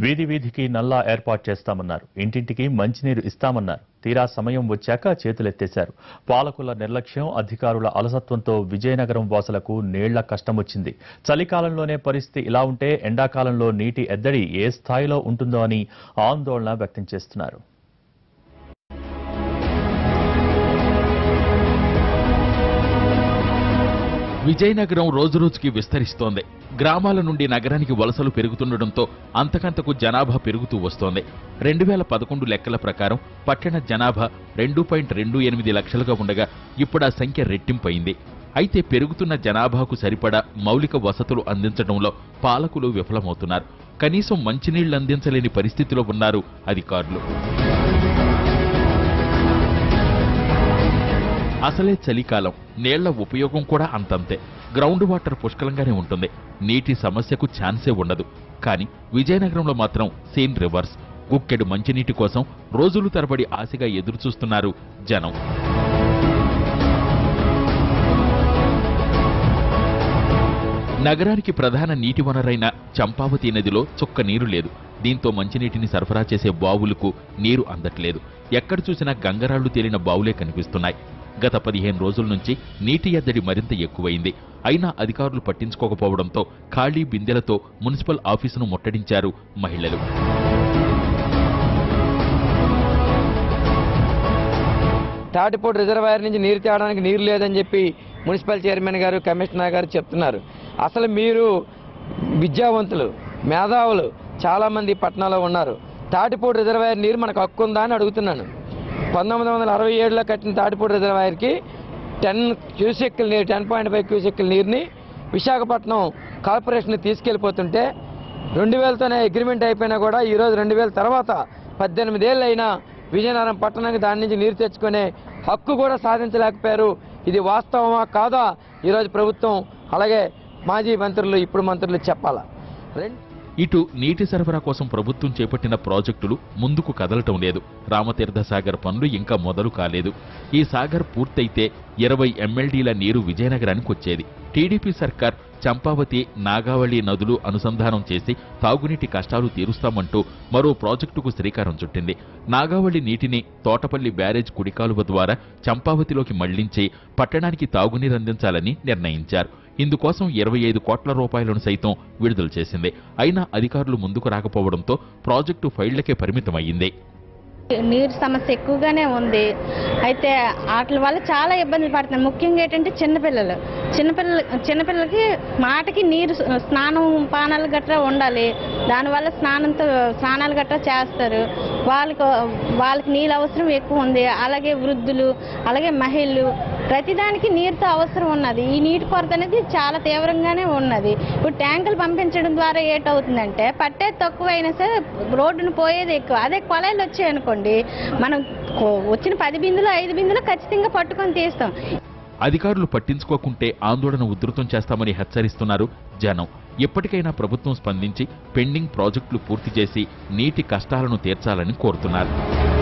వీధి వీధికి నల్లా ఏర్పాటు చేస్తామన్నారు ఇంటింటికి మంచినీరు ఇస్తామన్నారు తీరా సమయం వచ్చాక చేతులెత్తేశారు పాలకుల నిర్లక్ష్యం అధికారుల అలసత్వంతో విజయనగరం వాసులకు నీళ్ల కష్టమొచ్చింది చలికాలంలోనే పరిస్థితి ఇలా ఉంటే ఎండాకాలంలో నీటి ఎద్దడి ఏ స్థాయిలో ఉంటుందో అని ఆందోళన వ్యక్తం చేస్తున్నారు విజయనగరం రోజురోజుకి విస్తరిస్తోంది గ్రామాల నుండి నగరానికి వలసలు పెరుగుతుండటంతో అంతకంతకు జనాభా పెరుగుతూ వస్తోంది రెండు వేల పదకొండు లెక్కల ప్రకారం పట్టణ జనాభా రెండు పాయింట్ రెండు ఎనిమిది లక్షలుగా ఉండగా ఇప్పుడు ఆ సంఖ్య రెట్టింపైంది అయితే పెరుగుతున్న జనాభాకు సరిపడా మౌలిక వసతులు అందించడంలో పాలకులు విఫలమవుతున్నారు కనీసం మంచినీళ్లు అందించలేని పరిస్థితిలో ఉన్నారు అధికారులు అసలే చలికాలం నీళ్ల ఉపయోగం కూడా అంతంతే గ్రౌండ్ వాటర్ పుష్కలంగానే ఉంటుంది నీటి సమస్యకు ఛాన్సే ఉండదు కానీ విజయనగరంలో మాత్రం సీన్ రివర్స్ గుక్కెడు మంచినీటి కోసం రోజులు తరబడి ఆశగా ఎదురుచూస్తున్నారు జనం నగరానికి ప్రధాన నీటి వనరైన చంపావతి నదిలో చుక్క నీరు లేదు దీంతో మంచినీటిని సరఫరా చేసే బావులకు నీరు అందట్లేదు ఎక్కడ చూసినా గంగరాళ్లు తేలిన బావులే కనిపిస్తున్నాయి గత పదిహేను రోజుల నుంచి నీటి ఎద్దడి మరింత ఎక్కువైంది అయినా అధికారులు పట్టించుకోకపోవడంతో ఖాళీ బిందెలతో మున్సిపల్ ఆఫీసును ముట్టడించారు మహిళలు తాటిపూడి రిజర్వాయర్ నుంచి నీరు తేవడానికి నీరు లేదని చెప్పి మున్సిపల్ చైర్మన్ గారు కమిషనర్ గారు చెప్తున్నారు అసలు మీరు విద్యావంతులు మేధావులు చాలామంది పట్టణాల్లో ఉన్నారు తాటిపూడి రిజర్వాయర్ నీరు మనకు హక్కు ఉందా అని అడుగుతున్నాను పంతొమ్మిది వందల అరవై ఏడులో కట్టిన తాటిపూడి రిజర్వాయర్కి టెన్ క్యూసెక్కుల నీరు టెన్ పాయింట్ ఫైవ్ క్యూసెక్కుల నీరుని విశాఖపట్నం కార్పొరేషన్ తీసుకెళ్ళిపోతుంటే రెండు వేలతోనే అగ్రిమెంట్ అయిపోయినా కూడా ఈరోజు రెండు వేల తర్వాత పద్దెనిమిది ఏళ్ళు అయినా విజయనగరం పట్టణానికి దాని నుంచి నీరు తెచ్చుకునే హక్కు కూడా సాధించలేకపోయారు ఇది వాస్తవమా కాదా ఈరోజు ప్రభుత్వం అలాగే మాజీ మంత్రులు ఇప్పుడు మంత్రులు చెప్పాలా రెండు ఇటు నీటి సరఫరా కోసం ప్రభుత్వం చేపట్టిన ప్రాజెక్టులు ముందుకు కదలటం లేదు రామతీర్థ సాగర్ పనులు ఇంకా మొదలు కాలేదు ఈ సాగర్ పూర్తయితే ఇరవై ఎమ్మెల్డీల నీరు విజయనగరానికి వచ్చేది టీడీపీ సర్కార్ చంపావతి నాగావళి నదులు అనుసంధానం చేసి తాగునీటి కష్టాలు తీరుస్తామంటూ మరో ప్రాజెక్టుకు శ్రీకారం చుట్టింది నాగావళి నీటిని తోటపల్లి బ్యారేజ్ కుడికాలువ ద్వారా చంపావతిలోకి మళ్లించి పట్టణానికి తాగునీరు అందించాలని నిర్ణయించారు ఇందుకోసం ఇరవై ఐదు కోట్ల రూపాయలను సైతం విడుదల చేసింది అయినా అధికారులు ముందుకు రాకపోవడంతో ప్రాజెక్టు ఫైళ్లకే పరిమితమయ్యింది నీరు సమస్య ఎక్కువగానే ఉంది అయితే వాటి వల్ల చాలా ఇబ్బందులు పడుతున్నారు ముఖ్యంగా ఏంటంటే చిన్నపిల్లలు చిన్నపిల్లలు చిన్నపిల్లలకి మాటకి నీరు స్నానం పానాలు గట్రా ఉండాలి దానివల్ల స్నానంతో స్నానాలు గట్రా చేస్తారు వాళ్ళకి వాళ్ళకి నీళ్ళు అవసరం ఎక్కువ ఉంది అలాగే వృద్ధులు అలాగే మహిళలు ప్రతిదానికి నీరుతో అవసరం ఉన్నది ఈ నీటి కొరత అనేది చాలా తీవ్రంగానే ఉన్నది ఇప్పుడు ట్యాంకులు పంపించడం ద్వారా ఏటవుతుందంటే పట్టేది తక్కువ అయినా సరే రోడ్డును పోయేది ఎక్కువ అదే కొలాయిలు వచ్చాయనుకోండి మనం కొ- వచ్చిన పది బిందులు ఐదు బిందులు ఖచ్చితంగా పట్టుకొని తీస్తాం అధికారులు పట్టించుకోకుంటే ఆందోళన ఉధృతం చేస్తామని హెచ్చరిస్తున్నారు జనం ఎప్పటికైనా ప్రభుత్వం స్పందించి పెండింగ్ ప్రాజెక్టులు పూర్తి చేసి నీటి కష్టాలను తీర్చాలని కోరుతున్నారు